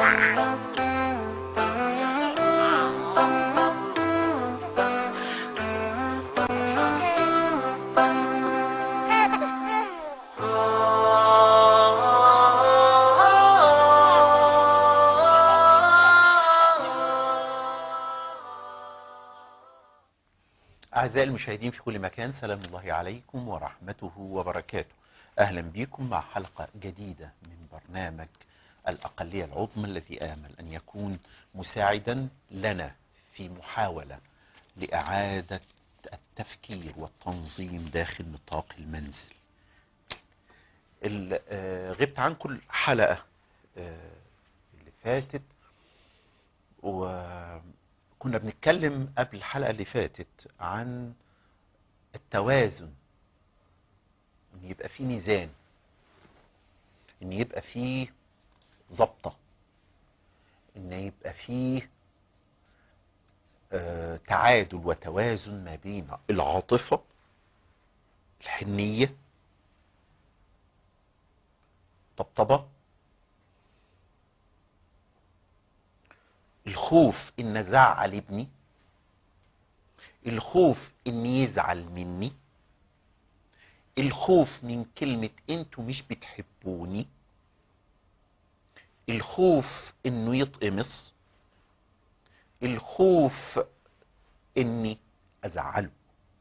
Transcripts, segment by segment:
أعزائي المشاهدين في كل مكان سلام الله عليكم ورحمته وبركاته أهلا بكم مع حلقة جديدة من برنامج الأقلية العظمى الذي آمل أن يكون مساعدا لنا في محاولة لإعادة التفكير والتنظيم داخل نطاق المنزل ال- آه، غبت عنكم الحلقة آه، اللي فاتت وكنا بنتكلم قبل الحلقة اللي فاتت عن التوازن ان يبقى في ميزان ان يبقى فيه ضبطة ان يبقى فيه آه، تعادل وتوازن ما بين العاطفة الحنية طبطبة الخوف ان ازعل ابني الخوف ان يزعل مني الخوف من كلمة انتوا مش بتحبوني الخوف انه يتقمص الخوف اني ازعله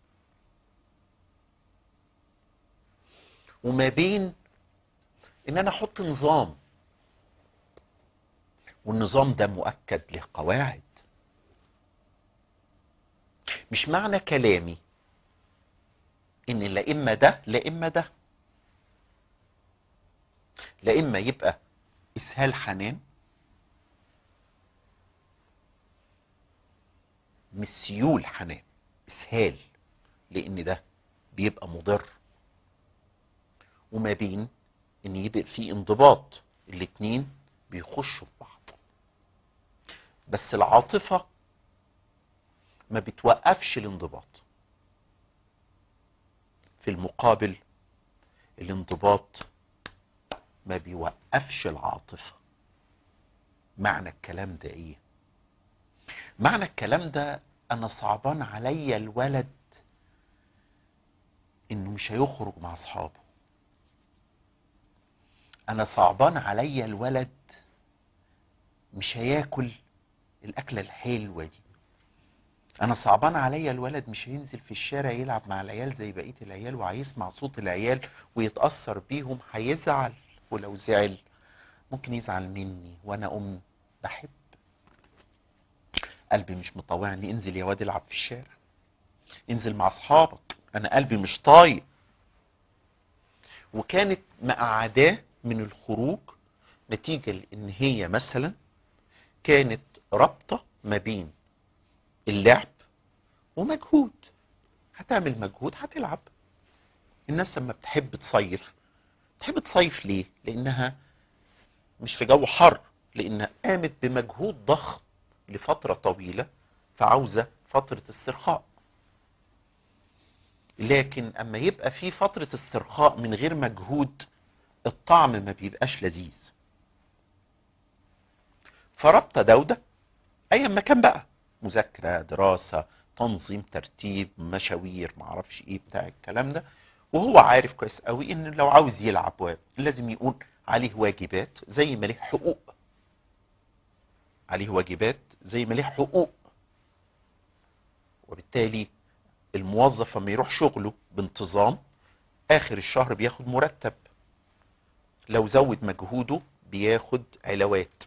وما بين ان انا احط نظام والنظام ده مؤكد له قواعد مش معنى كلامي ان لا اما ده لا اما ده لا اما يبقى اسهال حنان مش سيول حنان اسهال لان ده بيبقى مضر وما بين ان يبقى في انضباط الاتنين بيخشوا في بعض بس العاطفة ما بتوقفش الانضباط في المقابل الانضباط ما بيوقفش العاطفة معنى الكلام ده ايه معنى الكلام ده انا صعبان عليا الولد انه مش هيخرج مع اصحابه انا صعبان عليا الولد مش هياكل الاكله الحلوه دي انا صعبان عليا الولد مش هينزل في الشارع يلعب مع العيال زي بقيه العيال وهيسمع صوت العيال ويتاثر بيهم هيزعل ولو زعل ممكن يزعل مني وانا ام بحب قلبي مش مطوعني انزل يا واد العب في الشارع انزل مع اصحابك انا قلبي مش طايق وكانت مقعداه من الخروج نتيجة لان هي مثلا كانت رابطة ما بين اللعب ومجهود هتعمل مجهود هتلعب الناس لما بتحب تصيف تحب تصيف ليه لانها مش في جو حر لانها قامت بمجهود ضخم لفترة طويلة فعاوزة فترة استرخاء لكن اما يبقى في فترة استرخاء من غير مجهود الطعم ما بيبقاش لذيذ فربط دودة ايا ما كان بقى مذاكرة دراسة تنظيم ترتيب مشاوير معرفش ايه بتاع الكلام ده وهو عارف كويس قوي ان لو عاوز يلعب واب لازم يكون عليه واجبات زي ما ليه حقوق عليه واجبات زي ما ليه حقوق وبالتالي الموظف لما يروح شغله بانتظام اخر الشهر بياخد مرتب لو زود مجهوده بياخد علاوات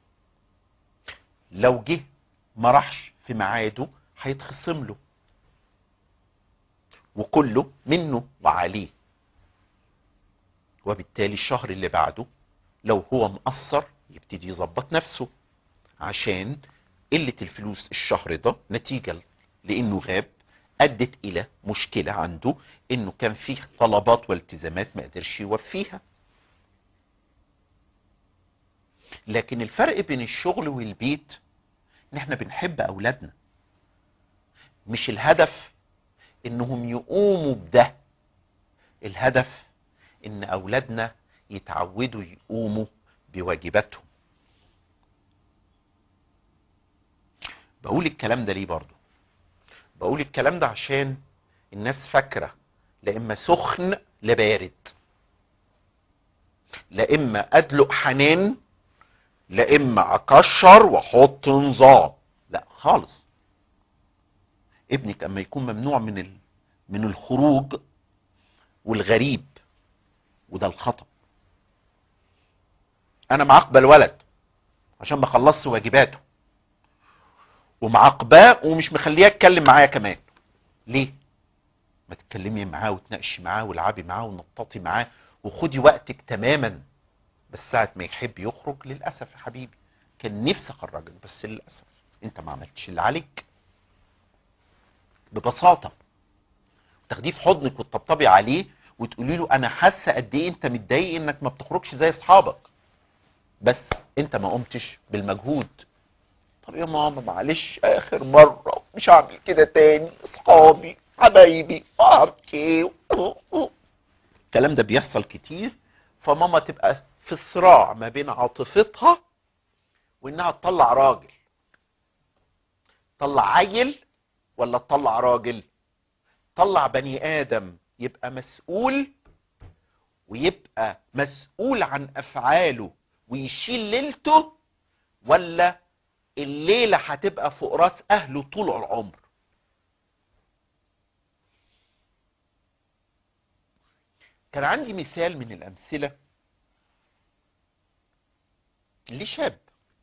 لو جه ما راحش في ميعاده هيتخصم له وكله منه وعليه وبالتالي الشهر اللي بعده لو هو مقصر يبتدي يظبط نفسه عشان قلة الفلوس الشهر ده نتيجة لانه غاب ادت الى مشكلة عنده انه كان فيه طلبات والتزامات ما قدرش يوفيها لكن الفرق بين الشغل والبيت ان احنا بنحب اولادنا مش الهدف انهم يقوموا بده الهدف ان اولادنا يتعودوا يقوموا بواجباتهم بقول الكلام ده ليه برضو بقول الكلام ده عشان الناس فاكره لا اما سخن لا بارد لا اما ادلق حنان لا اما اكشر واحط نظام لا خالص ابنك اما يكون ممنوع من ال... من الخروج والغريب وده الخطأ انا معاقبه الولد عشان ما خلصش واجباته ومعاقباه ومش مخليه يتكلم معايا كمان ليه ما تتكلمي معاه وتناقشي معاه والعبي معاه ونططي معاه وخدي وقتك تماما بس ساعة ما يحب يخرج للأسف يا حبيبي كان نفسي أخرجك بس للأسف أنت ما عملتش اللي عليك ببساطة تاخديه في حضنك وتطبطبي عليه وتقولي له أنا حاسة قد إيه أنت متضايق إنك ما بتخرجش زي أصحابك بس أنت ما قمتش بالمجهود طب يا ماما معلش آخر مرة مش هعمل كده تاني أصحابي حبايبي وعمتي الكلام ده بيحصل كتير فماما تبقى في صراع ما بين عاطفتها وانها تطلع راجل تطلع عيل ولا تطلع راجل طلع بني ادم يبقى مسؤول ويبقى مسؤول عن افعاله ويشيل ليلته ولا الليله هتبقى فوق راس اهله طول العمر كان عندي مثال من الامثله لشاب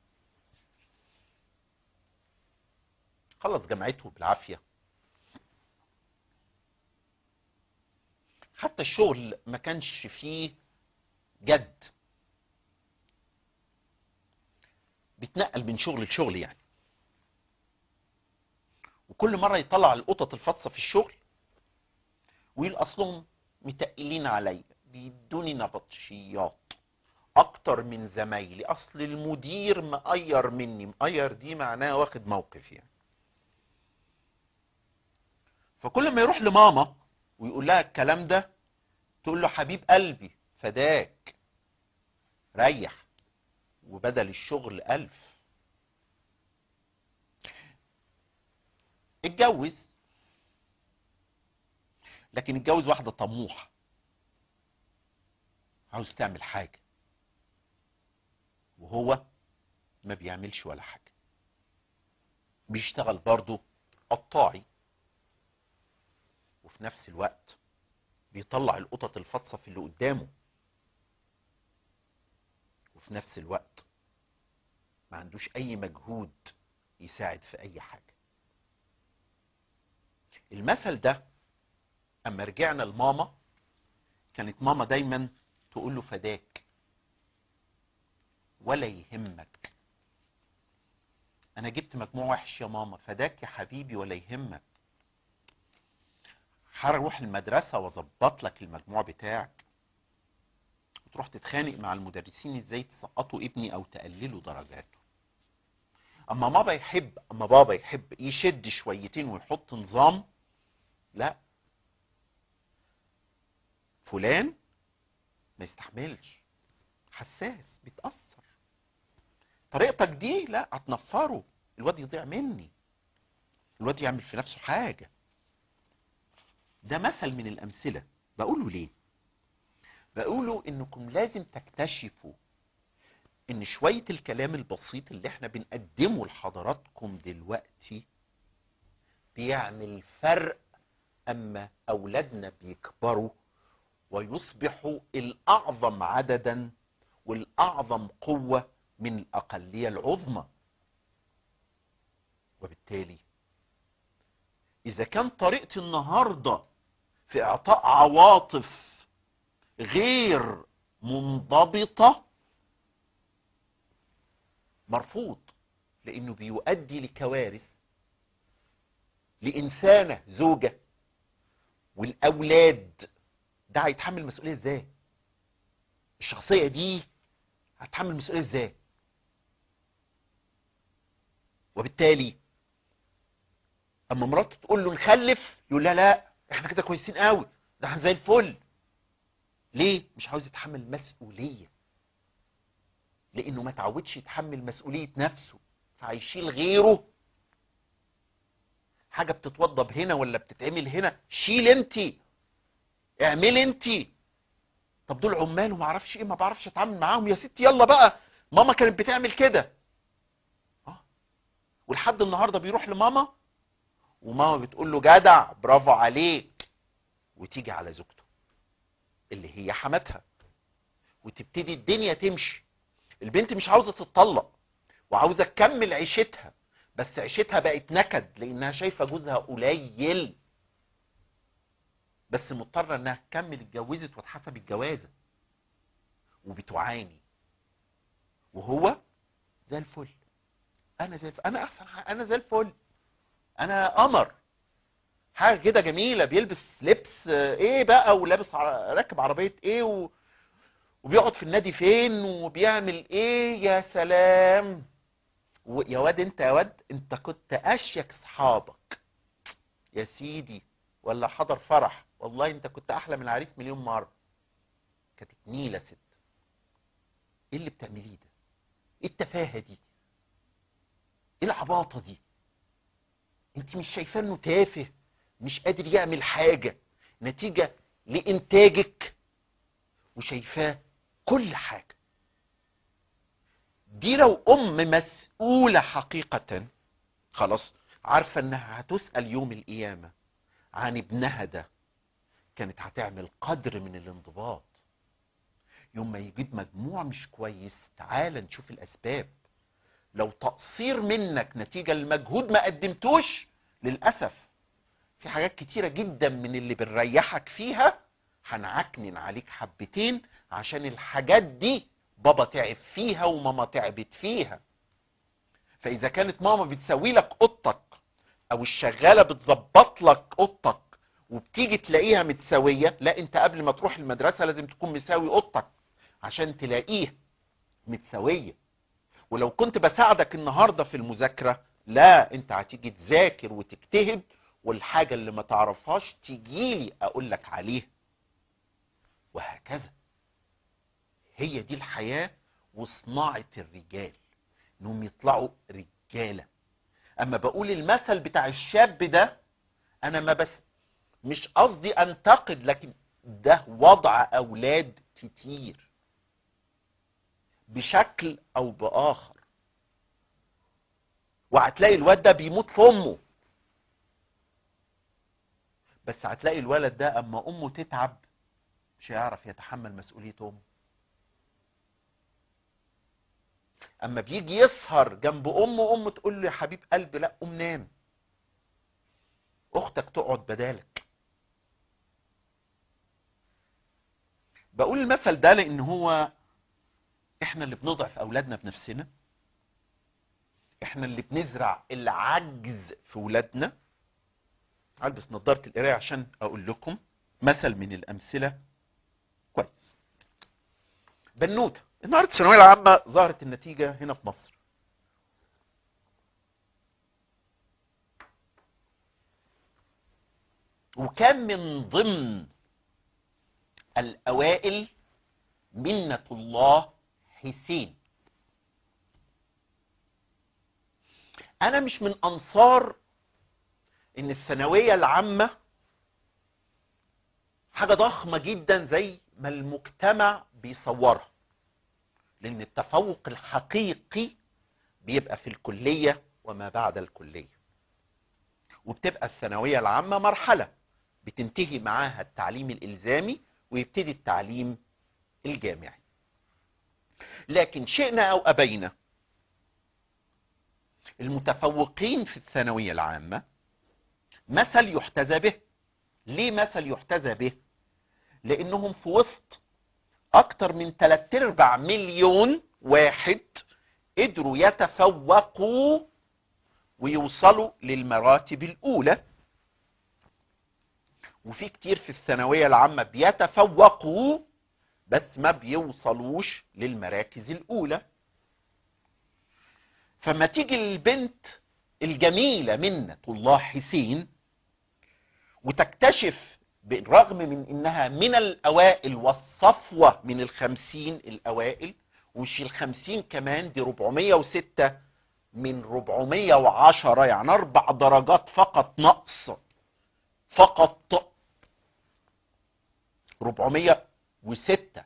خلص جامعته بالعافيه حتى الشغل ما كانش فيه جد بيتنقل من شغل لشغل يعني وكل مرة يطلع القطط الفاطسة في الشغل ويقول أصلهم متقلين عليا بيدوني نبطشيات أكتر من زمايلي أصل المدير مقير مني مقير دي معناها واخد موقف يعني فكل ما يروح لماما ويقول لها الكلام ده تقول له حبيب قلبي فداك ريح وبدل الشغل ألف اتجوز لكن اتجوز واحدة طموحة عاوز تعمل حاجة وهو ما بيعملش ولا حاجة بيشتغل برضه قطاعي وفي نفس الوقت بيطلع القطط الفاطسة في اللي قدامه وفي نفس الوقت ما عندوش اي مجهود يساعد في اي حاجة المثل ده اما رجعنا لماما كانت ماما دايما تقول له فداك ولا يهمك انا جبت مجموع وحش يا ماما فداك يا حبيبي ولا يهمك هروح المدرسة واظبط لك المجموع بتاعك وتروح تتخانق مع المدرسين ازاي تسقطوا ابني او تقللوا درجاته اما بابا يحب اما بابا يحب يشد شويتين ويحط نظام لا فلان ما يستحملش حساس بيتأثر طريقتك دي لا هتنفره الواد يضيع مني الواد يعمل في نفسه حاجة ده مثل من الأمثلة بقوله ليه بقوله انكم لازم تكتشفوا ان شوية الكلام البسيط اللي احنا بنقدمه لحضراتكم دلوقتي بيعمل فرق اما اولادنا بيكبروا ويصبحوا الاعظم عددا والاعظم قوة من الاقلية العظمى وبالتالي اذا كان طريقتي النهاردة في اعطاء عواطف غير منضبطة مرفوض لانه بيؤدي لكوارث لانسانة زوجة والاولاد ده هيتحمل مسؤولية ازاي الشخصية دي هتحمل مسؤولية ازاي وبالتالي اما مراته تقول له نخلف يقول لها لا احنا كده كويسين قوي ده احنا زي الفل ليه مش عاوز يتحمل مسؤولية لانه ما تعودش يتحمل مسؤولية نفسه فهيشيل غيره حاجه بتتوضب هنا ولا بتتعمل هنا شيل انت اعملي انت طب دول عمال وما اعرفش ايه ما بعرفش اتعامل معاهم يا ستي يلا بقى ماما كانت بتعمل كده اه ولحد النهارده بيروح لماما وماما بتقول له جدع برافو عليك وتيجي على زوجته اللي هي حماتها وتبتدي الدنيا تمشي البنت مش عاوزه تتطلق وعاوزه تكمل عيشتها بس عيشتها بقت نكد لانها شايفه جوزها قليل بس مضطره انها تكمل اتجوزت واتحسب الجوازه وبتعاني وهو زي الفل انا زي الفل. انا احسن حاجة. انا زي الفل انا قمر حاجه كده جميله بيلبس لبس آه، ايه بقى ولابس ع- راكب عربيه ايه و... وبيقعد في النادي فين وبيعمل ايه يا سلام و- يا واد انت يا واد انت كنت اشيك اصحابك يا سيدي ولا حضر فرح والله انت كنت احلى من العريس مليون مره كانت نيله ست ايه اللي بتعمليه ده ايه التفاهه دي ايه العباطه دي انت مش شايفاه انه تافه مش قادر يعمل حاجه نتيجه لانتاجك وشايفاه كل حاجه دي لو ام مسؤوله حقيقه خلاص عارفه انها هتسال يوم القيامه عن ابنها ده كانت هتعمل قدر من الانضباط يوم ما يجيب مجموع مش كويس تعال نشوف الاسباب لو تقصير منك نتيجة لمجهود ما قدمتوش للأسف في حاجات كتيرة جدا من اللي بنريحك فيها هنعكنن عليك حبتين عشان الحاجات دي بابا تعب فيها وماما تعبت فيها فإذا كانت ماما بتسوي لك أوضتك أو الشغالة بتظبط لك أوضتك وبتيجي تلاقيها متساوية لا أنت قبل ما تروح المدرسة لازم تكون مساوي أوضتك عشان تلاقيها متساوية ولو كنت بساعدك النهارده في المذاكره لا انت هتيجي تذاكر وتجتهد والحاجه اللي ما تعرفهاش تجيلي اقول لك عليها وهكذا هي دي الحياه وصناعه الرجال انهم يطلعوا رجاله اما بقول المثل بتاع الشاب ده انا ما بس مش قصدي انتقد لكن ده وضع اولاد كتير بشكل او باخر وهتلاقي الواد ده بيموت في امه بس هتلاقي الولد ده اما امه تتعب مش هيعرف يتحمل مسؤوليه امه اما بيجي يسهر جنب امه امه تقول له يا حبيب قلبي لا قوم نام اختك تقعد بدالك بقول المثل ده لان هو احنا اللي بنضعف اولادنا بنفسنا احنا اللي بنزرع العجز في ولادنا البس نظاره القرايه عشان اقول لكم مثل من الامثله كويس بنوته النهارده الثانويه العامه ظهرت النتيجه هنا في مصر وكان من ضمن الاوائل منة الله حسين انا مش من انصار ان الثانويه العامه حاجه ضخمه جدا زي ما المجتمع بيصورها لان التفوق الحقيقي بيبقى في الكليه وما بعد الكليه وبتبقى الثانويه العامه مرحله بتنتهي معاها التعليم الالزامي ويبتدي التعليم الجامعي لكن شئنا او ابينا المتفوقين في الثانويه العامه مثل يحتذى به ليه مثل يحتذى به لانهم في وسط اكتر من 3 ارباع مليون واحد قدروا يتفوقوا ويوصلوا للمراتب الاولى وفي كتير في الثانويه العامه بيتفوقوا بس ما بيوصلوش للمراكز الاولى فما تيجي البنت الجميله منة الله حسين وتكتشف بالرغم من انها من الاوائل والصفوة من الخمسين الاوائل ومش الخمسين كمان دي 406 من 410 يعني اربع درجات فقط نقص فقط 406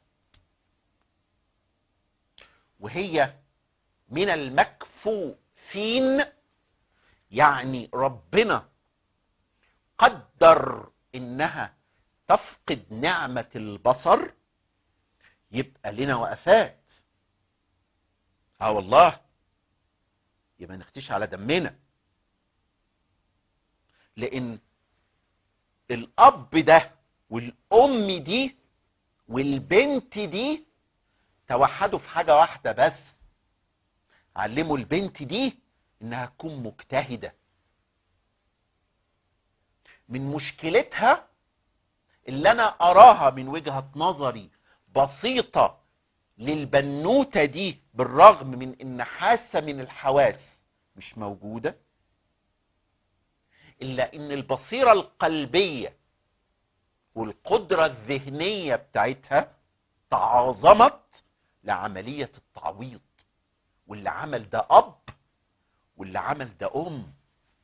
وهي من المكفوفين يعني ربنا قدر انها تفقد نعمة البصر يبقى لنا وقفات اه والله يبقى نختش على دمنا لان الاب ده والام دي والبنت دي توحدوا في حاجة واحدة بس علموا البنت دي انها تكون مجتهدة من مشكلتها اللي انا اراها من وجهة نظري بسيطة للبنوتة دي بالرغم من ان حاسة من الحواس مش موجودة الا ان البصيرة القلبية والقدرة الذهنية بتاعتها تعاظمت لعملية التعويض واللي عمل ده اب واللي عمل ده ام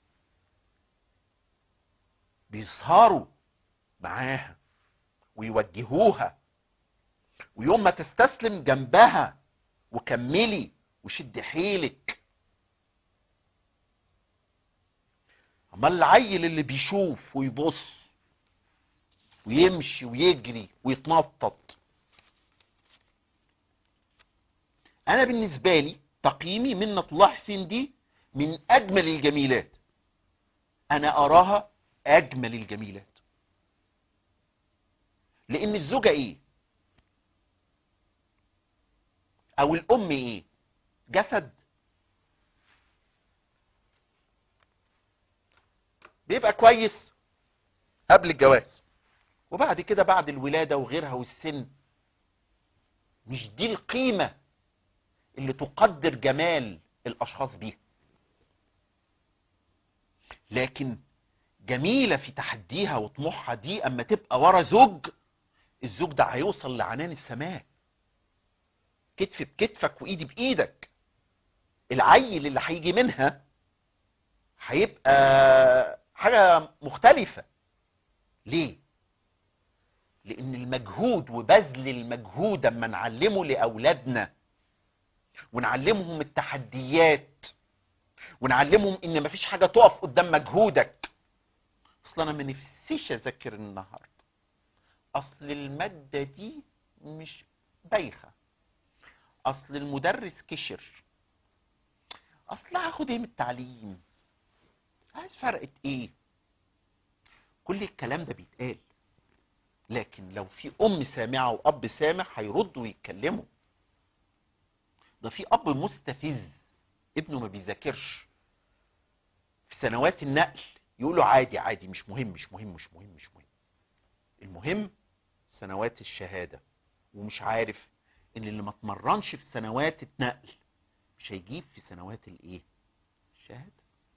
بيسهروا معاها ويوجهوها ويوم ما تستسلم جنبها وكملي وشد حيلك اما العيل اللي بيشوف ويبص ويمشي ويجري ويتنطط انا بالنسبه لي تقييمي منة الله حسين دي من اجمل الجميلات انا اراها اجمل الجميلات لان الزوجة ايه او الام ايه جسد بيبقى كويس قبل الجواز وبعد كده بعد الولادة وغيرها والسن مش دي القيمة اللي تقدر جمال الاشخاص بيها لكن جميلة في تحديها وطموحها دي اما تبقى ورا زوج الزوج ده هيوصل لعنان السماء كتف بكتفك وايدي بايدك العيل اللي هيجي منها هيبقى حاجة مختلفة ليه لان المجهود وبذل المجهود اما نعلمه لاولادنا ونعلمهم التحديات ونعلمهم ان مفيش حاجة تقف قدام مجهودك اصل انا ما نفسيش اذاكر النهارده اصل المادة دي مش بايخة اصل المدرس كشر اصل هاخد ايه من التعليم عايز فرقت ايه كل الكلام ده بيتقال لكن لو في ام سامعة واب سامع هيردوا ويتكلموا ده في اب مستفز ابنه ما بيذاكرش في سنوات النقل يقولوا عادي عادي مش مهم مش مهم مش مهم مش مهم المهم سنوات الشهادة ومش عارف ان اللي ما اتمرنش في سنوات النقل مش هيجيب في سنوات الايه الشهادة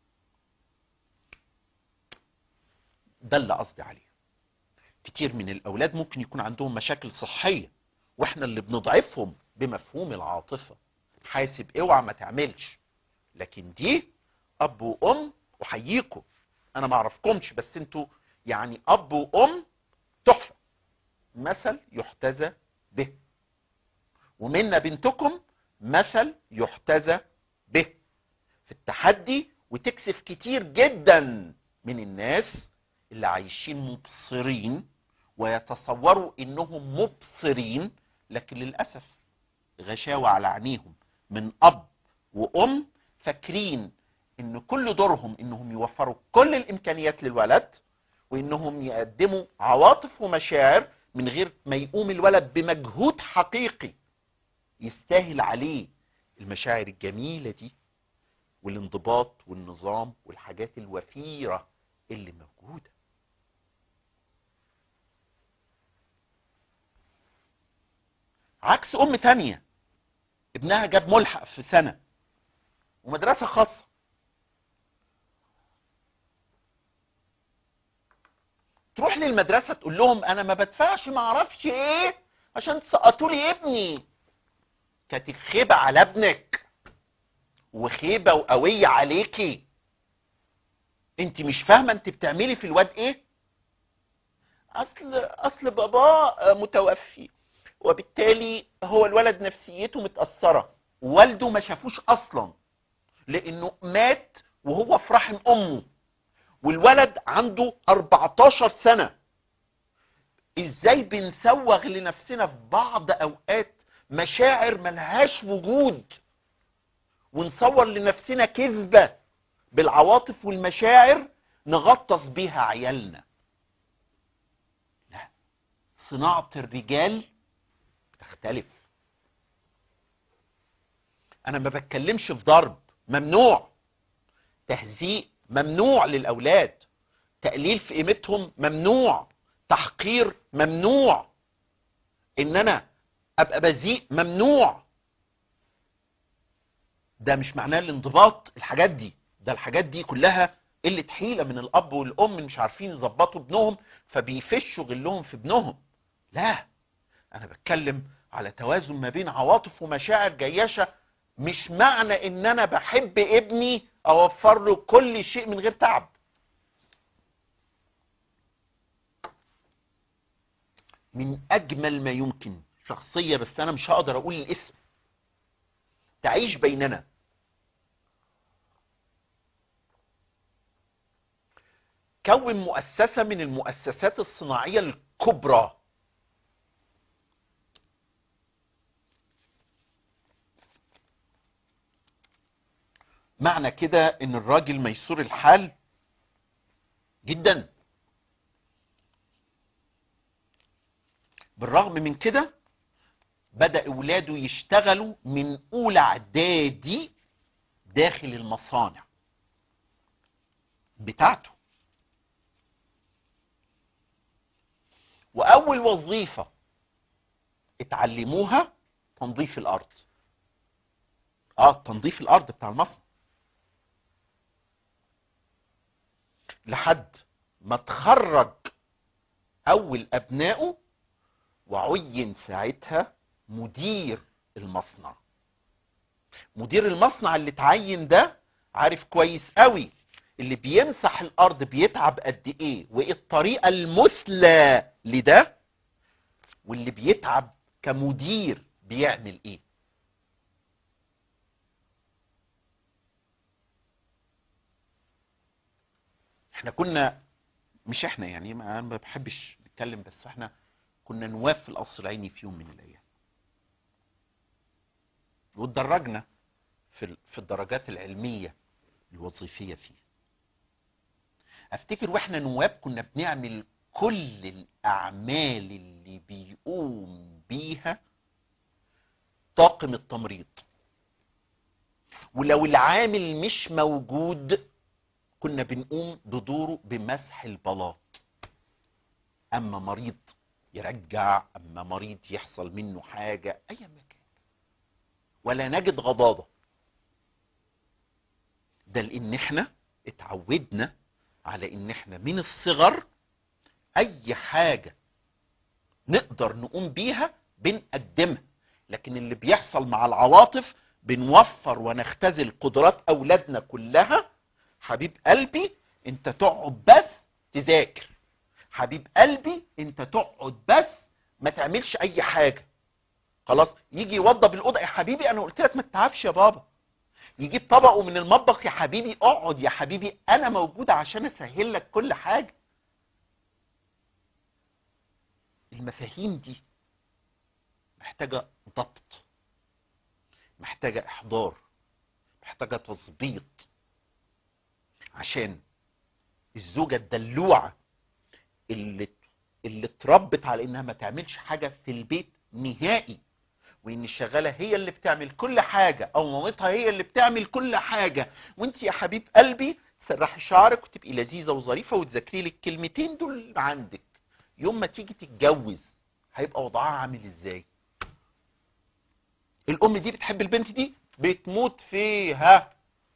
ده اللي قصدي عليه كتير من الاولاد ممكن يكون عندهم مشاكل صحية واحنا اللي بنضعفهم بمفهوم العاطفة حاسب اوعى ما تعملش لكن دي اب وام احييكم انا ما اعرفكمش بس انتوا يعني اب وام تحفة مثل يحتذى به ومنا بنتكم مثل يحتذى به في التحدي وتكسف كتير جدا من الناس اللي عايشين مبصرين ويتصوروا انهم مبصرين لكن للأسف غشاوة على عينيهم من اب وام فاكرين ان كل دورهم انهم يوفروا كل الامكانيات للولد وانهم يقدموا عواطف ومشاعر من غير ما يقوم الولد بمجهود حقيقي يستاهل عليه المشاعر الجميلة دي والانضباط والنظام والحاجات الوفيرة اللي موجودة عكس ام تانية ابنها جاب ملحق في سنة ومدرسة خاصة تروح للمدرسة تقول لهم انا ما بدفعش ما اعرفش ايه عشان تسقطوا لي ابني كانت الخيبة على ابنك وخيبة وقوية عليكي انت مش فاهمة انت بتعملي في الواد ايه اصل اصل باباه متوفي وبالتالي هو الولد نفسيته متأثرة والده ما شافوش اصلا لانه مات وهو في رحم امه والولد عنده 14 سنة ازاي بنسوغ لنفسنا في بعض اوقات مشاعر ملهاش وجود ونصور لنفسنا كذبة بالعواطف والمشاعر نغطس بيها عيالنا لا صناعة الرجال تختلف انا ما بتكلمش في ضرب ممنوع تهزيء ممنوع للاولاد تقليل في قيمتهم ممنوع تحقير ممنوع ان انا ابقى بذيء ممنوع ده مش معناه الانضباط الحاجات دي ده الحاجات دي كلها قلة حيلة من الاب والام مش عارفين يظبطوا ابنهم فبيفشوا غلهم في ابنهم لا انا بتكلم على توازن ما بين عواطف ومشاعر جياشة مش معنى ان انا بحب ابني اوفر له كل شيء من غير تعب من اجمل ما يمكن شخصية بس انا مش هقدر اقول الاسم تعيش بيننا كون مؤسسة من المؤسسات الصناعية الكبرى معنى كده ان الراجل ميسور الحال جدا بالرغم من كده بدأ اولاده يشتغلوا من اولى اعدادي داخل المصانع بتاعته واول وظيفة اتعلموها تنظيف الارض اه تنظيف الارض بتاع المصنع لحد ما تخرج اول ابنائه وعين ساعتها مدير المصنع مدير المصنع اللي اتعين ده عارف كويس قوي اللي بيمسح الارض بيتعب قد ايه وايه الطريقه المثلى لده واللي بيتعب كمدير بيعمل ايه احنا كنا مش احنا يعني ما انا ما بحبش نتكلم بس احنا كنا نواب في القصر العيني في يوم من الايام واتدرجنا في في الدرجات العلميه الوظيفيه فيه افتكر واحنا نواب كنا بنعمل كل الاعمال اللي بيقوم بيها طاقم التمريض ولو العامل مش موجود كنا بنقوم بدوره بمسح البلاط اما مريض يرجع اما مريض يحصل منه حاجة اي مكان ولا نجد غضاضة ده لان احنا اتعودنا على ان احنا من الصغر اي حاجة نقدر نقوم بيها بنقدمها لكن اللي بيحصل مع العواطف بنوفر ونختزل قدرات اولادنا كلها حبيب قلبي انت تقعد بس تذاكر حبيب قلبي انت تقعد بس ما تعملش اي حاجة خلاص يجي يوضب الاوضه يا حبيبي انا قلت لك ما تتعبش يا بابا يجيب طبقه من المطبخ يا حبيبي اقعد يا حبيبي انا موجود عشان اسهل لك كل حاجة المفاهيم دي محتاجة ضبط محتاجة احضار محتاجة تظبيط عشان الزوجة الدلوعة اللي اللي اتربت على انها ما تعملش حاجة في البيت نهائي وان الشغالة هي اللي بتعمل كل حاجة او مامتها هي اللي بتعمل كل حاجة وانت يا حبيب قلبي سرحي شعرك وتبقي لذيذة وظريفة وتذاكري لك الكلمتين دول عندك يوم ما تيجي تتجوز هيبقى وضعها عامل ازاي الام دي بتحب البنت دي بتموت فيها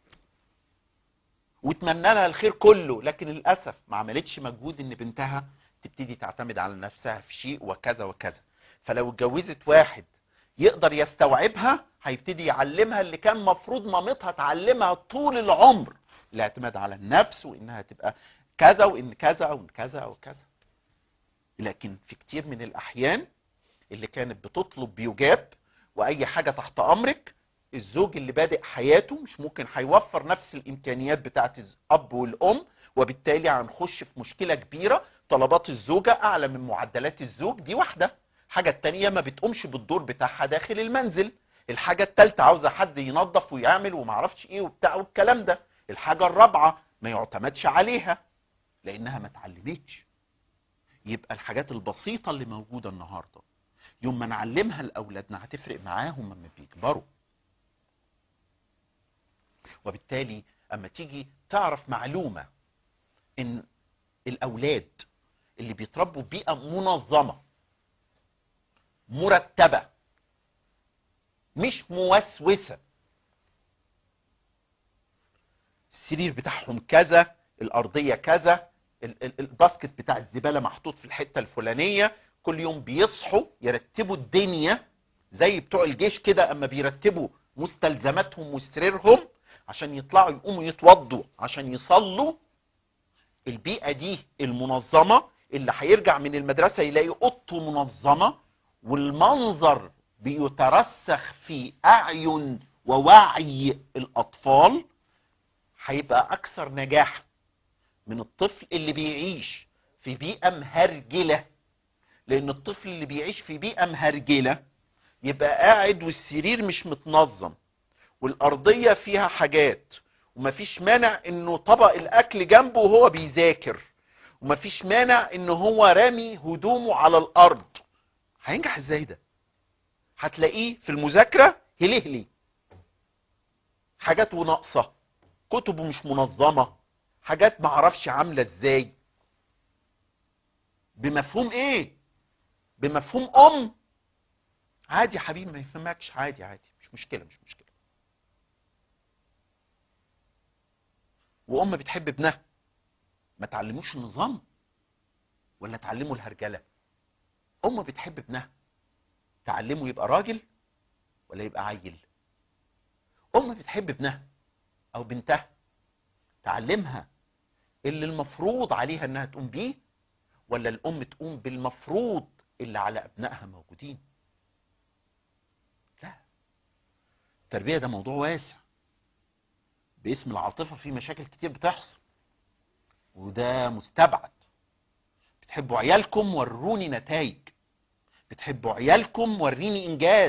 وتمنى لها الخير كله لكن للاسف ما عملتش مجهود ان بنتها تبتدي تعتمد على نفسها في شيء وكذا وكذا فلو اتجوزت واحد يقدر يستوعبها هيبتدي يعلمها اللي كان مفروض مامتها تعلمها طول العمر الاعتماد على النفس وانها تبقى كذا وان كذا وان كذا او كذا لكن في كتير من الاحيان اللي كانت بتطلب بيجاب واي حاجه تحت امرك الزوج اللي بادئ حياته مش ممكن هيوفر نفس الامكانيات بتاعت الاب والام وبالتالي هنخش في مشكله كبيره طلبات الزوجه اعلى من معدلات الزوج دي واحده الحاجه التانية ما بتقومش بالدور بتاعها داخل المنزل الحاجه التالتة عاوزه حد ينظف ويعمل ومعرفش ايه وبتاع والكلام ده الحاجه الرابعه ما يعتمدش عليها لانها ما اتعلمتش يبقى الحاجات البسيطه اللي موجوده النهارده يوم ما نعلمها لاولادنا هتفرق معاهم لما بيكبروا وبالتالي اما تيجي تعرف معلومه ان الاولاد اللي بيتربوا بيئه منظمه مرتبه مش موسوسه السرير بتاعهم كذا الارضيه كذا ال- ال- الباسكت بتاع الزباله محطوط في الحته الفلانيه كل يوم بيصحوا يرتبوا الدنيا زي بتوع الجيش كده اما بيرتبوا مستلزماتهم وسريرهم عشان يطلعوا يقوموا يتوضوا عشان يصلوا البيئه دي المنظمه اللي هيرجع من المدرسه يلاقي اوضته منظمه والمنظر بيترسخ في اعين ووعي الاطفال هيبقى اكثر نجاحا من الطفل اللي بيعيش في بيئه مهرجله لان الطفل اللي بيعيش في بيئه مهرجله يبقى قاعد والسرير مش متنظم والارضيه فيها حاجات ومفيش مانع انه طبق الاكل جنبه وهو بيذاكر ومفيش مانع ان هو رامي هدومه على الارض هينجح ازاي ده هتلاقيه في المذاكره هلهلي حاجاته ناقصه كتبه مش منظمه حاجات معرفش عامله ازاي بمفهوم ايه بمفهوم ام عادي يا حبيبي ما يفهمكش عادي عادي مش مشكله مش مشكله وام بتحب ابنها ما تعلموش النظام ولا تعلموا الهرجله ام بتحب ابنها تعلمه يبقى راجل ولا يبقى عيل ام بتحب ابنها او بنتها تعلمها اللي المفروض عليها انها تقوم بيه ولا الام تقوم بالمفروض اللي على ابنائها موجودين لا التربيه ده موضوع واسع باسم العاطفه في مشاكل كتير بتحصل وده مستبعد بتحبوا عيالكم وروني نتائج بتحبوا عيالكم وريني انجاز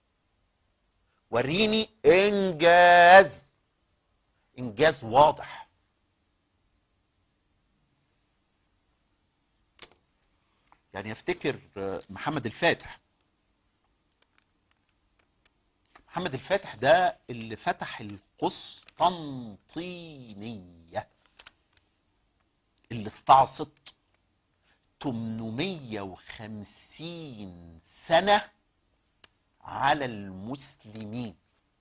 وريني انجاز انجاز واضح يعني افتكر محمد الفاتح محمد الفاتح ده اللي فتح القسطنطينية اللي استعصت 850 سنة على المسلمين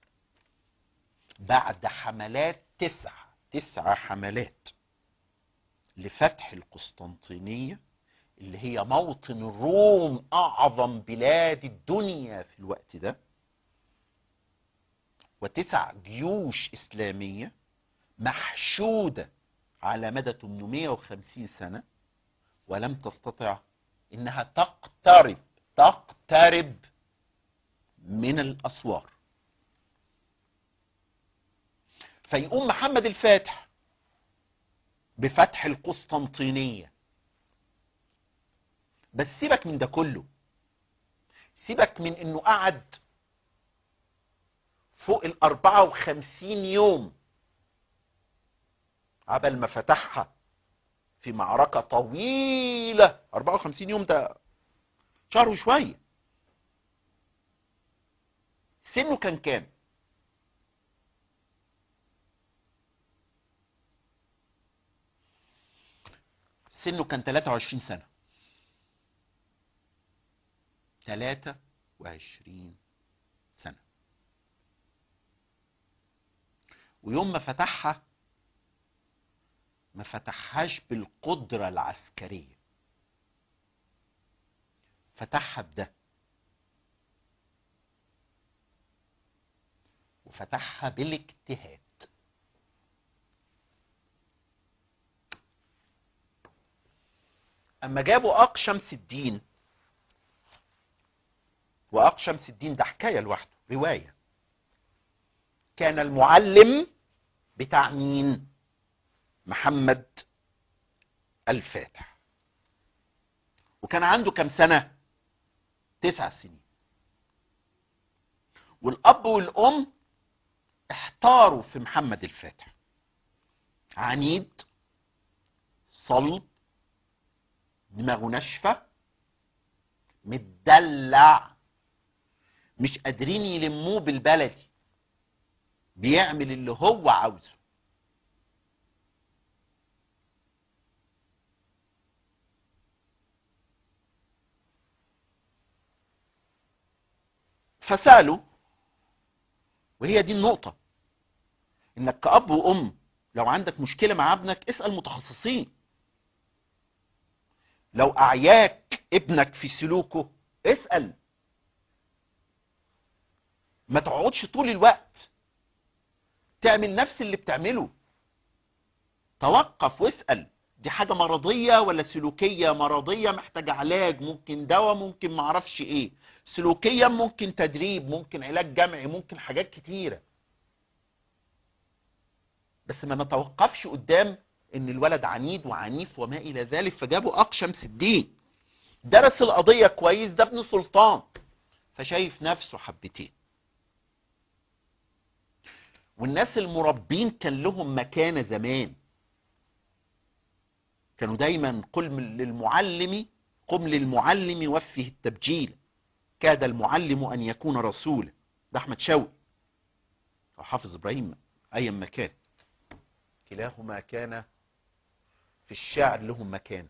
بعد حملات تسع تسع حملات لفتح القسطنطينية اللي هي موطن الروم أعظم بلاد الدنيا في الوقت ده وتسع جيوش إسلامية محشودة على مدى 850 سنة ولم تستطع إنها تقترب تقترب من الأسوار فيقوم محمد الفاتح بفتح القسطنطينية بس سيبك من ده كله سيبك من انه قعد فوق ال 54 يوم عبل ما فتحها في معركة طويلة 54 يوم ده شهر وشوية سنه كان كام سنه كان 23 سنة 23 سنة ويوم ما فتحها ما فتحهاش بالقدرة العسكرية فتحها بده وفتحها بالاجتهاد اما جابوا اق شمس الدين واق شمس الدين ده حكايه لوحده روايه كان المعلم بتاع مين محمد الفاتح وكان عنده كم سنه تسع سنين والاب والام احتاروا في محمد الفاتح عنيد صلب دماغه ناشفه متدلع مش قادرين يلموه بالبلدي بيعمل اللي هو عاوزه فسألوا وهي دي النقطة انك كأب وأم لو عندك مشكلة مع ابنك اسأل متخصصين لو أعياك ابنك في سلوكه اسأل ما تقعدش طول الوقت تعمل نفس اللي بتعمله توقف واسأل دي حاجة مرضية ولا سلوكية مرضية محتاجة علاج ممكن دواء ممكن معرفش ايه سلوكيا ممكن تدريب ممكن علاج جمعي ممكن حاجات كتيرة بس ما نتوقفش قدام ان الولد عنيد وعنيف وما الى ذلك فجابوا اق شمس الدين درس القضية كويس ده ابن سلطان فشايف نفسه حبتين والناس المربين كان لهم مكانة زمان كانوا دايما قل للمعلم قم للمعلم وفه التبجيل كاد المعلم ان يكون رسولا ده احمد شوقي او حافظ ابراهيم ايا ما كان كلاهما كان في الشعر لهم مكانه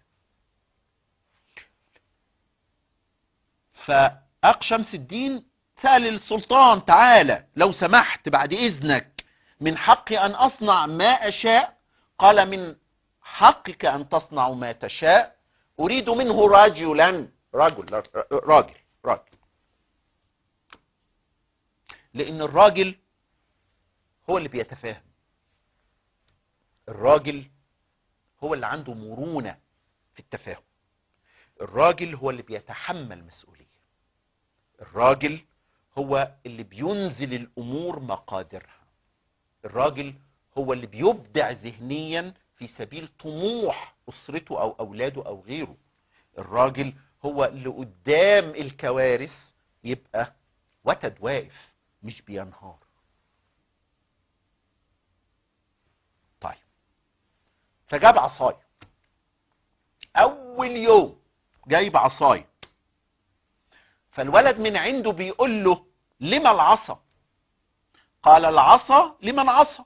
فاق شمس الدين سأل السلطان تعالى لو سمحت بعد اذنك من حقي ان اصنع ما اشاء قال من حقك ان تصنع ما تشاء اريد منه رجلا رجل راجل راجل لان الراجل هو اللي بيتفاهم الراجل هو اللي عنده مرونة في التفاهم الراجل هو اللي بيتحمل مسؤولية الراجل هو اللي بينزل الامور مقادرها الراجل هو اللي بيبدع ذهنيا في سبيل طموح اسرته او اولاده او غيره الراجل هو اللي قدام الكوارث يبقى وتد واقف مش بينهار طيب فجاب عصايه اول يوم جايب عصايه فالولد من عنده بيقول له لما العصا قال العصا لمن عصى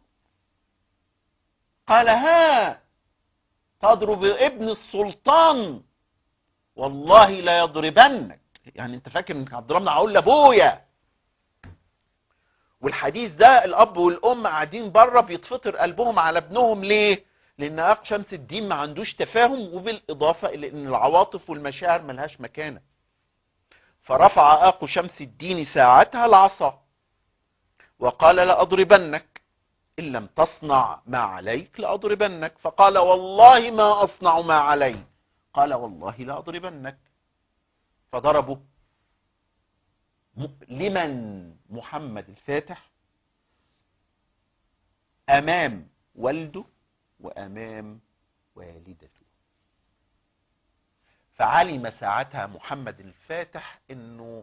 قال ها تضرب ابن السلطان والله لا يضربنك يعني انت فاكر انك عبد الرحمن هقول لابويا والحديث ده الاب والام قاعدين بره بيتفطر قلبهم على ابنهم ليه لان اق شمس الدين ما عندوش تفاهم وبالاضافه الى ان العواطف والمشاعر ملهاش مكانه فرفع اق شمس الدين ساعتها العصا وقال لأضربنك إن لم تصنع ما عليك لأضربنك فقال والله ما أصنع ما علي قال والله لأضربنك فضربوا لمن محمد الفاتح أمام والده وأمام والدته فعلم ساعتها محمد الفاتح انه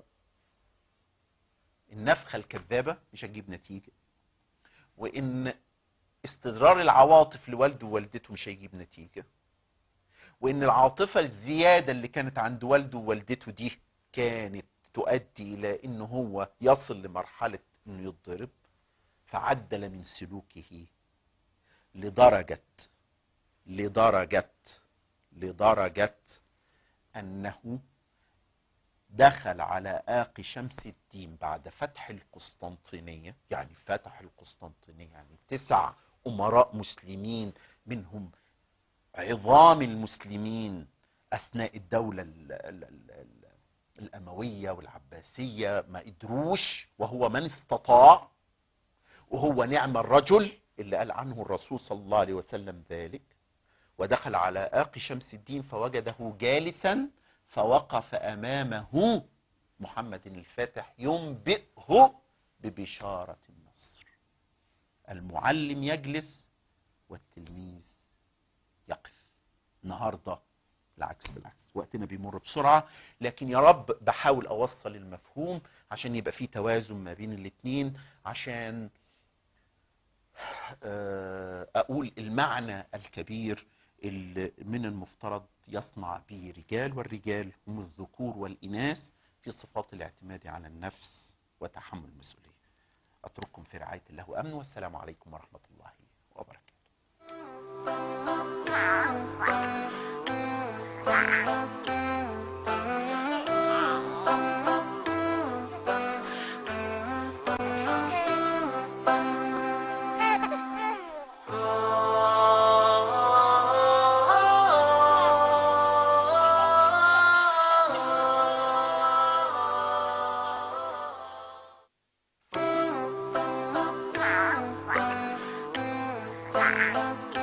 النفخة الكذابة مش هتجيب نتيجة وان استدرار العواطف لوالده ووالدته مش هيجيب نتيجة وان العاطفة الزيادة اللي كانت عند والده ووالدته دي كانت تؤدي الى انه هو يصل لمرحلة انه يتضرب فعدل من سلوكه لدرجة لدرجة لدرجة انه دخل على آق شمس الدين بعد فتح القسطنطينية يعني فتح القسطنطينية يعني تسع أمراء مسلمين منهم عظام المسلمين أثناء الدولة ال ال ال ال الأموية والعباسية ما قدروش وهو من استطاع وهو نعم الرجل اللي قال عنه الرسول صلى الله عليه وسلم ذلك ودخل على آقي شمس الدين فوجده جالسا فوقف أمامه محمد الفاتح ينبئه ببشارة النصر المعلم يجلس والتلميذ يقف النهارده العكس بالعكس وقتنا بيمر بسرعة لكن يا رب بحاول أوصل المفهوم عشان يبقى فيه توازن ما بين الاتنين عشان آه، أقول المعنى الكبير اللي من المفترض يصنع به رجال والرجال هم الذكور والإناث في صفات الاعتماد على النفس وتحمل المسؤولية أترككم في رعاية الله وأمن والسلام عليكم ورحمة الله وبركاته Wow.